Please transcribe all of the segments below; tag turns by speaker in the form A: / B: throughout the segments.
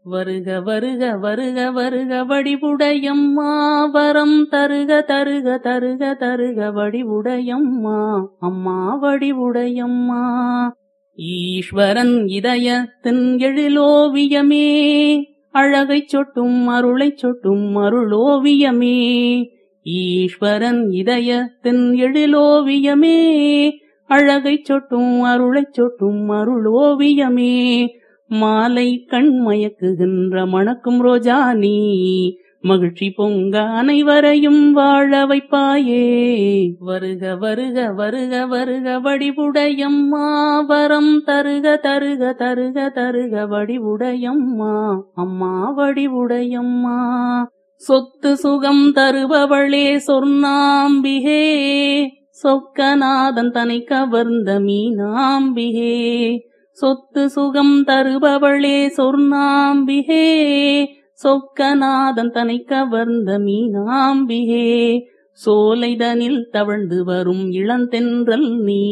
A: வருக வருக வருக வருக வடிவுடையம்மா வரம் தருக தருக தருக தருக வடிவுடையம்மா அம்மா வடிவுடையம்மா ஈஸ்வரன் இதயத்தின் எழிலோவியமே அழகைச் சொட்டும் அருளைச் சொட்டும் அருளோவியமே ஈஸ்வரன் இதயத்தின் எழிலோவியமே அழகைச் சொட்டும் அருளைச் சொட்டும் அருளோவியமே மாலை கண் மயக்குகின்ற மணக்கும் ரோஜா நீ மகிழ்ச்சி பொங்க அனைவரையும் வாழ வைப்பாயே வருக வருக வருக வருக வடிவுடையம்மா வரம் தருக தருக தருக தருக வடிவுடையம்மா அம்மா வடிவுடையம்மா சொத்து சுகம் தருபவளே சொர்ணாம்பிகே சொக்கநாதன் தனை கவர்ந்த மீனாம்பிகே சொத்து சுகம் தருபவளே சொர்ணாம்பிகே சொக்கநாதன் தனை கவர்ந்த மீனாம்பிகே சோலைதனில் தவழ்ந்து வரும் இளந்தென்றல் நீ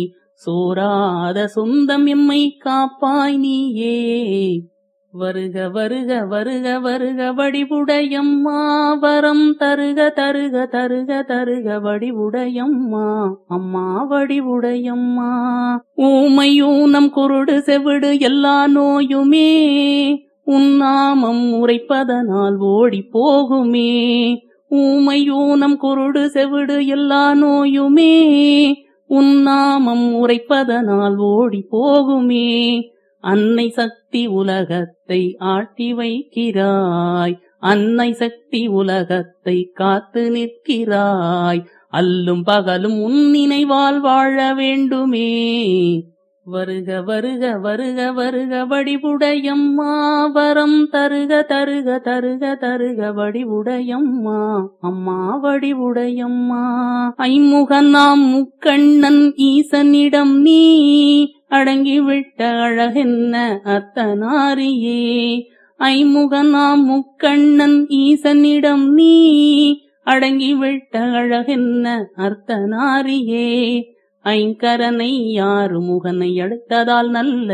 A: சோராத சொந்தம் எம்மை காப்பாய் நீயே வருக வருக வருக வருக வடிவுடையம்மா வரம் தருக தருக தருக தருக வடிவுடையம்மா அம்மா வடிவுடையம்மா ஊமையூனம் குருடு செவிடு எல்லா நோயுமே உன்னாமம் உரைப்பதனால் ஓடி போகுமே ஊமையூனம் குருடு செவிடு எல்லா நோயுமே உன்னாமம் உரைப்பதனால் ஓடி போகுமே அன்னை சக்தி உலகத்தை ஆட்டி வைக்கிறாய் அன்னை சக்தி உலகத்தை காத்து நிற்கிறாய் அல்லும் பகலும் உன் நினைவால் வாழ வேண்டுமே வருக வருக வருக வருக வடிவுடையம்மா வரம் தருக தருக தருக தருக வடிவுடையம்மா அம்மா வடிவுடையம்மா ஐமுகன் நாம் முக்கண்ணன் ஈசனிடம் நீ அடங்கிவிட்ட அழகென்ன அத்தனாரியே ஐமுகன் நாம் முக்கண்ணன் ஈசனிடம் நீ அடங்கிவிட்ட அழகென்ன அர்த்தனாரியே ஐங்கரனை யாரு முகனை அடுத்ததால் நல்ல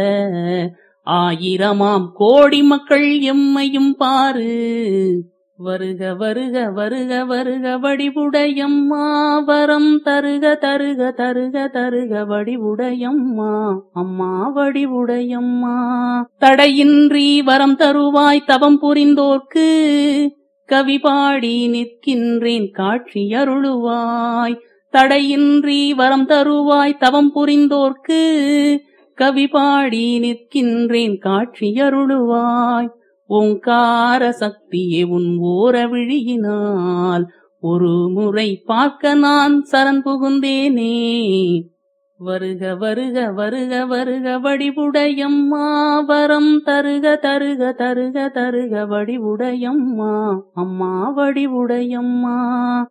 A: ஆயிரமாம் கோடி மக்கள் எம்மையும் பாரு வருக வருக வருக வருக வடிவுடையம்மா வரம் தருக தருக தருக தருக வடிவுடையம்மா அம்மா வடிவுடையம்மா தடையின்றி வரம் தருவாய் தவம் புரிந்தோர்க்கு கவி பாடி நிற்கின்றேன் காட்சி அருளுவாய் தடையின்றி வரம் தருவாய் தவம் புரிந்தோர்க்கு கவி பாடி நிற்கின்றேன் காட்சி அருளுவாய் ஓங்கார சக்தியே உன் ஓர விழியினால் ஒரு முறை பார்க்க நான் சரண் புகுந்தேனே வருக வருக வருக வருக வடிவுடையம்மா வரம் தருக தருக தருக தருக வடிவுடையம்மா அம்மா வடிவுடையம்மா